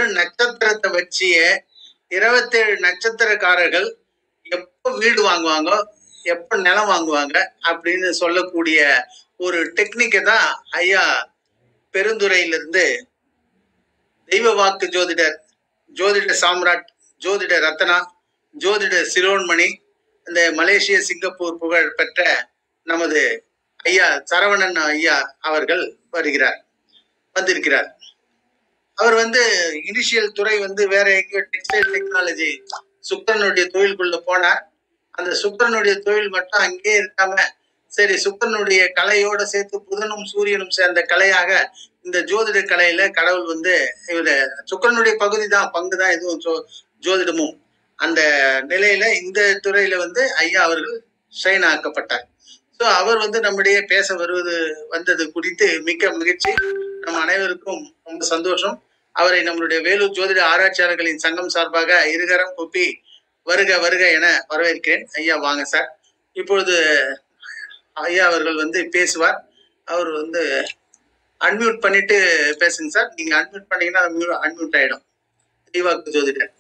நட்சத்திரத்தை வச்சியே இருபத்தேழு நட்சத்திரக்காரர்கள் எப்போ வீடு வாங்குவாங்க எப்போ நிலம் வாங்குவாங்க அப்படின்னு சொல்லக்கூடிய ஒரு டெக்னிக்கை தான் ஐயா பெருந்துறையிலிருந்து தெய்வ வாக்கு ஜோதிடர் ஜோதிட சாம்ராட் ஜோதிட ரத்னா ஜோதிட சிரோன்மணி இந்த மலேசிய சிங்கப்பூர் புகழ் பெற்ற நமது ஐயா சரவணன் ஐயா அவர்கள் வருகிறார் வந்திருக்கிறார் அவர் வந்து இனிஷியல் துறை வந்து வேற எங்கேயோ டெக்ஸ்டைல் டெக்னாலஜி சுக்கரனுடைய தொழிலுக்குள்ள போனார் அந்த சுக்கரனுடைய தொழில் மட்டும் அங்கேயே இருக்காம சரி சுக்கரனுடைய கலையோட சேர்த்து புதனும் சூரியனும் சேர்ந்த கலையாக இந்த ஜோதிட கலையில கடவுள் வந்து இவரு சுக்கரனுடைய பகுதி தான் பங்கு தான் எதுவும் ஜோ- ஜோதிடமும் அந்த நிலையில இந்த துறையில வந்து ஐயா அவர்கள் ஷைன் ஆக்கப்பட்டார் ஸோ அவர் வந்து நம்முடைய பேச வருவது வந்தது குறித்து மிக்க மகிழ்ச்சி நம் அனைவருக்கும் ரொம்ப சந்தோஷம் அவரை நம்மளுடைய வேலூர் ஜோதிட ஆராய்ச்சியாளர்களின் சங்கம் சார்பாக இருகரம் கூப்பி வருக வருக என வரவேற்கிறேன் ஐயா வாங்க சார் இப்பொழுது ஐயா அவர்கள் வந்து பேசுவார் அவர் வந்து அன்மியூட் பண்ணிட்டு பேசுங்க சார் நீங்க அன்மியூட் பண்ணீங்கன்னா அன்மியூட் ஆயிடும் தீவாக்கு ஜோதிடர்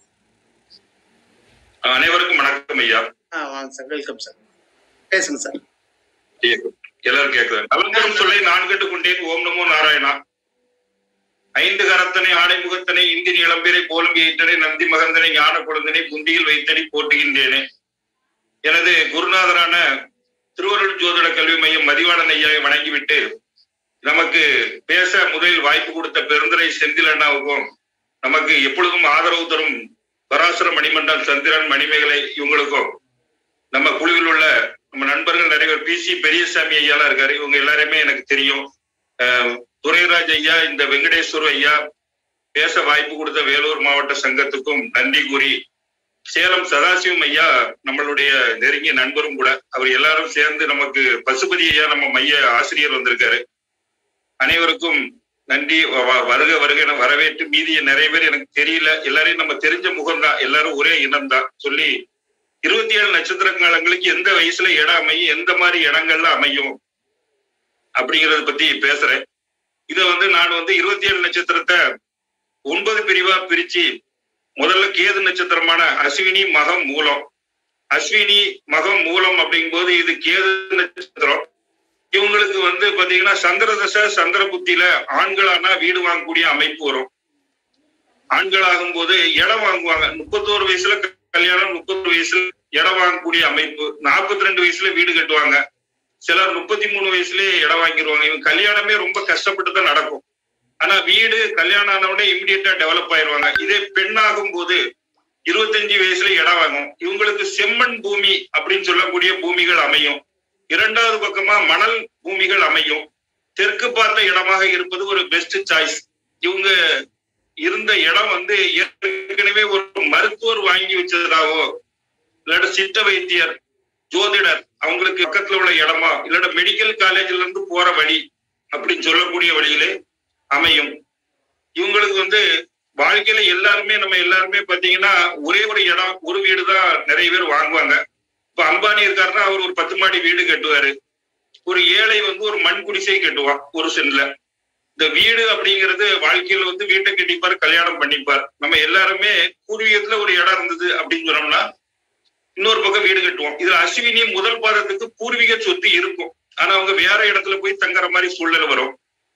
அனைவருக்கும் வணக்கம் ஐயா ஆ வாங்க சார் வெல்கம் சார் பேசுங்க சார் எல்லாரும் கேட்கிறாங்க நலந்தரும் சொல்லை நான் கேட்டுக் கொண்டேன் ஓம் நமோ நாராயணா ஐந்து கரத்தனை ஆடை முகத்தனை இந்தி இளம்பேரை போலும் எயிட்டனை நந்தி மகந்தனை ஞான குழந்தனை புந்தியில் வைத்தனை போட்டுகின்றேனே எனது குருநாதரான திருவருள் ஜோதிட கல்வி மையம் மதிவாணன் ஐயாவை வணங்கிவிட்டு நமக்கு பேச முதலில் வாய்ப்பு கொடுத்த பெருந்துரை செந்தில் அண்ணாவுக்கும் நமக்கு எப்பொழுதும் ஆதரவு தரும் பராசர மணிமண்டல் சந்திரன் மணிமேகலை இவங்களுக்கும் நம்ம குழுவில் உள்ள நம்ம நண்பர்கள் நிறைய பேர் பிசி பெரியசாமி ஐயாலாம் இருக்காரு இவங்க எல்லாருமே எனக்கு தெரியும் அஹ், துரைராஜ் ஐயா இந்த வெங்கடேஸ்வர் ஐயா பேச வாய்ப்பு கொடுத்த வேலூர் மாவட்ட சங்கத்துக்கும் நன்றி கூறி சேலம் சதாசிவம் ஐயா நம்மளுடைய நெருங்கிய நண்பரும் கூட அவர் எல்லாரும் சேர்ந்து நமக்கு பசுபதி ஐயா நம்ம மைய ஆசிரியர் வந்திருக்காரு அனைவருக்கும் நன்றி வ- வ- வருக வருக என வரவேற்று மீதிய நிறைய பேர் எனக்கு தெரியல எல்லாரையும் நம்ம தெரிஞ்ச முகம்தான் எல்லாரும் ஒரே இனம் தான் சொல்லி இருபத்தி ஏழு நட்சத்திர காலங்களுக்கு எந்த வயசுல இடம் அமையும் எந்த மாதிரி இடங்கள்ல அமையும் அப்படிங்கறத பத்தி பேசுறேன் இத வந்து நான் வந்து இருபத்தி ஏழு நட்சத்திரத்தை ஒன்பது பிரிவா பிரிச்சு முதல்ல கேது நட்சத்திரமான அஸ்வினி மகம் மூலம் அஸ்வினி மகம் மூலம் அப்படிங்கும்போது இது கேது நட்சத்திரம் இவங்களுக்கு வந்து பாத்தீங்கன்னா சந்திர தசை சந்திர புத்தியில ஆண்களானா வீடு வாங்கக்கூடிய அமைப்பு வரும் ஆண்களாகும் போது இடம் வாங்குவாங்க முப்பத்தோரு வயசுல கல்யாணம் முப்பத்தொரு வயசுல இடம் வாங்கக்கூடிய அமைப்பு நாற்பத்தி ரெண்டு வயசுல வீடு கட்டுவாங்க சிலர் முப்பத்தி மூணு வயசுலயே இடம் வாங்கிடுவாங்க இவங்க கல்யாணமே ரொம்ப கஷ்டப்பட்டு தான் நடக்கும் ஆனா வீடு கல்யாணம் ஆன உடனே இமிடியட்டா டெவலப் ஆயிருவாங்க இதே பெண்ணாகும் போது இருபத்தஞ்சு வயசுல இடம் வாங்கும் இவங்களுக்கு செம்மண் பூமி அப்படின்னு சொல்லக்கூடிய பூமிகள் அமையும் இரண்டாவது பக்கமா மணல் பூமிகள் அமையும் தெற்கு பார்த்த இடமாக இருப்பது ஒரு பெஸ்ட் சாய்ஸ் இவங்க இருந்த இடம் வந்து ஏற்கனவே ஒரு மருத்துவர் வாங்கி வச்சதாவோ இல்லாட்ட சித்த வைத்தியர் ஜோதிடர் அவங்களுக்கு பக்கத்துல உள்ள இடமா இல்லாட்ட மெடிக்கல் காலேஜ்ல இருந்து போற வழி அப்படின்னு சொல்லக்கூடிய வழியிலே அமையும் இவங்களுக்கு வந்து வாழ்க்கையில எல்லாருமே நம்ம எல்லாருமே பாத்தீங்கன்னா ஒரே ஒரு இடம் ஒரு வீடு தான் நிறைய பேர் வாங்குவாங்க இப்ப அம்பானி இருக்காருன்னா அவர் ஒரு பத்து மாடி வீடு கட்டுவாரு ஒரு ஏழை வந்து ஒரு மண் குடிசை கட்டுவான் ஒரு சென்ட்ல இந்த வீடு அப்படிங்கிறது வாழ்க்கையில வந்து வீட்டை கட்டிப்பார் கல்யாணம் பண்ணிப்பார் நம்ம எல்லாருமே பூர்வீகத்துல ஒரு இடம் இருந்தது அப்படின்னு சொன்னோம்னா இன்னொரு பக்கம் வீடு கட்டுவோம் இதுல அஸ்வினி முதல் பாதத்துக்கு பூர்வீக சொத்து இருக்கும் ஆனா அவங்க வேற இடத்துல போய் தங்குற மாதிரி சூழ்நிலை வரும்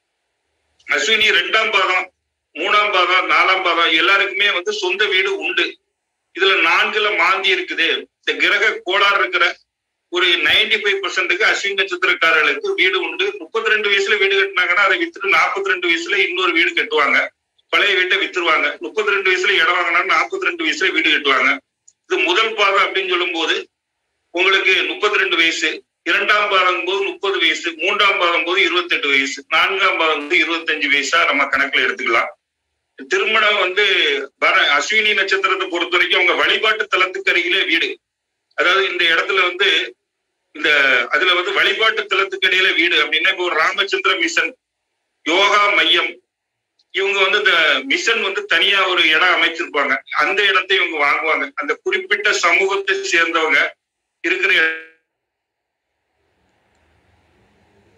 அஸ்வினி ரெண்டாம் பாதம் மூணாம் பாதம் நாலாம் பாதம் எல்லாருக்குமே வந்து சொந்த வீடு உண்டு இதுல நான்குல மாந்தி இருக்குது இந்த கிரக கோளாறு இருக்கிற ஒரு நைன்டி ஃபைவ் பர்சன்ட்டுக்கு அஸ்வின் நட்சத்திரக்காரர்களுக்கு வீடு உண்டு முப்பத்தி ரெண்டு வயசுல வீடு கட்டினாங்கன்னா அதை வித்துட்டு நாற்பத்தி ரெண்டு வயசுல இன்னொரு வீடு கட்டுவாங்க பழைய வீட்டை வித்துருவாங்க முப்பத்தி ரெண்டு வயசுல இடம் வாங்கினா நாற்பத்தி ரெண்டு வயசுல வீடு கட்டுவாங்க இது முதல் பாதம் அப்படின்னு சொல்லும்போது உங்களுக்கு முப்பத்தி ரெண்டு வயசு இரண்டாம் பாதம் போது முப்பது வயசு மூன்றாம் பாதம் போது இருபத்தெட்டு வயசு நான்காம் பாதம் வந்து இருபத்தஞ்சு வயசா நம்ம கணக்குல எடுத்துக்கலாம் திருமணம் வந்து வர அஸ்வினி நட்சத்திரத்தை பொறுத்த வரைக்கும் அவங்க வழிபாட்டு தலத்துக்கு அருகிலே வீடு அதாவது இந்த இடத்துல வந்து இந்த அதுல வந்து வழிபாட்டு தலத்துக்கு இடையில வீடு அப்படின்னா இப்போ ஒரு ராமச்சந்திர மிஷன் யோகா மையம் இவங்க வந்து இந்த மிஷன் வந்து தனியா ஒரு இடம் அமைச்சிருப்பாங்க அந்த இடத்தை இவங்க வாங்குவாங்க அந்த குறிப்பிட்ட சமூகத்தை சேர்ந்தவங்க இருக்கிற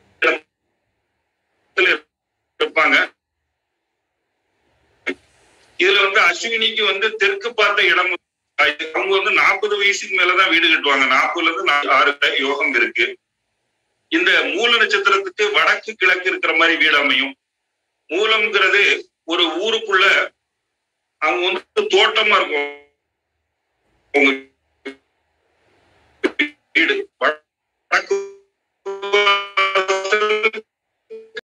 இடத்துல இருப்பாங்க இதுல வந்து அஸ்வினிக்கு வந்து தெற்கு பார்த்த இடம் அவங்க வந்து நாற்பது வயசுக்கு மேலதான் வீடு கட்டுவாங்க நாற்பதுல இருந்து நா- ஆறு யோகம் இருக்கு இந்த மூல நட்சத்திரத்துக்கு வடக்கு கிழக்கு இருக்கிற மாதிரி வீடு அமையும் மூலம்ங்கிறது ஒரு ஊருக்குள்ள அவங்க வந்து தோட்டமா இருக்கும் உங்க